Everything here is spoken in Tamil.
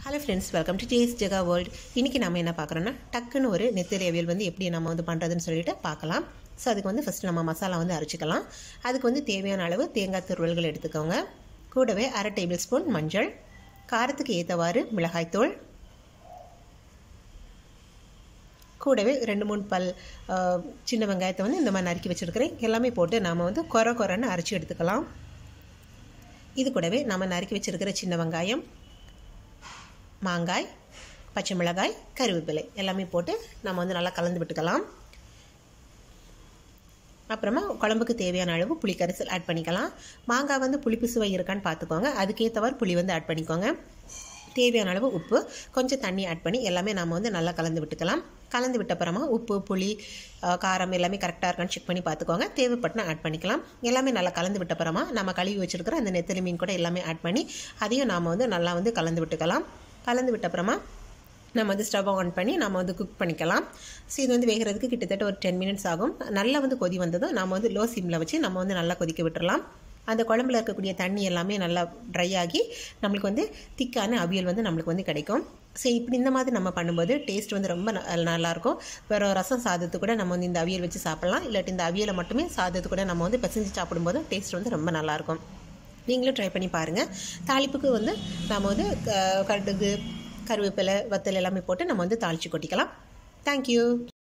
hello friends welcome to taste Jega world இன்றைக்கி நம்ம என்ன பார்க்குறோன்னா டக்குன்னு ஒரு நெத்திரி அவியல் வந்து எப்படி நம்ம வந்து பண்ணுறதுன்னு சொல்லிட்டு பார்க்கலாம் ஸோ அதுக்கு வந்து ஃபஸ்ட்டு நம்ம மசாலா வந்து அரைச்சிக்கலாம் அதுக்கு வந்து தேவையான அளவு தேங்காய் துருவல்கள் எடுத்துக்கோங்க கூடவே அரை டேபிள் ஸ்பூன் மஞ்சள் காரத்துக்கு ஏற்றவாறு மிளகாய்த்தூள் கூடவே ரெண்டு மூணு பல் அஹ், சின்ன வெங்காயத்தை வந்து இந்த மாதிரி நறுக்கி வச்சுருக்கிறேன் எல்லாமே போட்டு நாம் வந்து கொர கொரன்னு அரைச்சி எடுத்துக்கலாம் இது கூடவே நம்ம நறுக்கி வச்சுருக்கிற சின்ன வெங்காயம் மாங்காய் பச்சை மிளகாய் கருவேப்பிலை எல்லாமே போட்டு நம்ம வந்து நல்லா கலந்து விட்டுக்கலாம் அப்புறமா குழம்புக்கு தேவையான அளவு புளி கரைசல் ஆட் பண்ணிக்கலாம் மாங்காய் வந்து புளிப்பு சுவை இருக்கான்னு பார்த்துக்கோங்க அதுக்கேற்றவாறு புளி வந்து ஆட் பண்ணிக்கோங்க தேவையான அளவு உப்பு கொஞ்சம் தண்ணி ஆட் பண்ணி எல்லாமே நம்ம வந்து நல்லா கலந்து விட்டுக்கலாம் கலந்து விட்ட அப்புறமா உப்பு புளி அஹ், காரம் எல்லாமே கரெக்டாக இருக்கான்னு செக் பண்ணி பார்த்துக்கோங்க தேவைப்பட்டுனா ஆட் பண்ணிக்கலாம் எல்லாமே நல்லா கலந்து விட்ட அப்புறமா நம்ம கழுவி வச்சிருக்கிற அந்த நெத்தலி மீன் கூட எல்லாமே ஆட் பண்ணி அதையும் நாம் வந்து நல்லா வந்து கலந்து விட்டுக்கலாம் கலந்து விட்ட அப்புறமா நம்ம வந்து ஸ்டவ் ஆன் பண்ணி நம்ம வந்து குக் பண்ணிக்கலாம் ஸோ இது வந்து வேகிறதுக்கு கிட்டத்தட்ட ஒரு டென் மினிட்ஸ் ஆகும் நல்லா வந்து கொதி வந்ததும் நம்ம வந்து லோ சிம்மில் வச்சு நம்ம வந்து நல்லா கொதிக்க விட்டுறலாம் அந்த குழம்புல இருக்கக்கூடிய தண்ணி எல்லாமே நல்லா ட்ரை ஆகி நம்மளுக்கு வந்து திக்கான அவியல் வந்து நம்மளுக்கு வந்து கிடைக்கும் ஸோ இப்படி இந்த மாதிரி நம்ம பண்ணும்போது டேஸ்ட் வந்து ரொம்ப ந- நல்லாயிருக்கும் வேறு ரசம் சாதத்து கூட நம்ம வந்து இந்த அவியல் வச்சு சாப்பிட்லாம் இல்லாட்டி இந்த அவியலை மட்டுமே சாதத்து கூட நம்ம வந்து பிசைஞ்சு சாப்பிடும்போது டேஸ்ட் வந்து ரொம்ப நல்லாயிருக்கும் நீங்களும் ட்ரை பண்ணி பாருங்கள் தாளிப்புக்கு வந்து நம்ம வந்து க- கடுகு கருவேப்பிலை வத்தல் எல்லாமே போட்டு நம்ம வந்து தாளித்து கொட்டிக்கலாம் தேங்க்யூ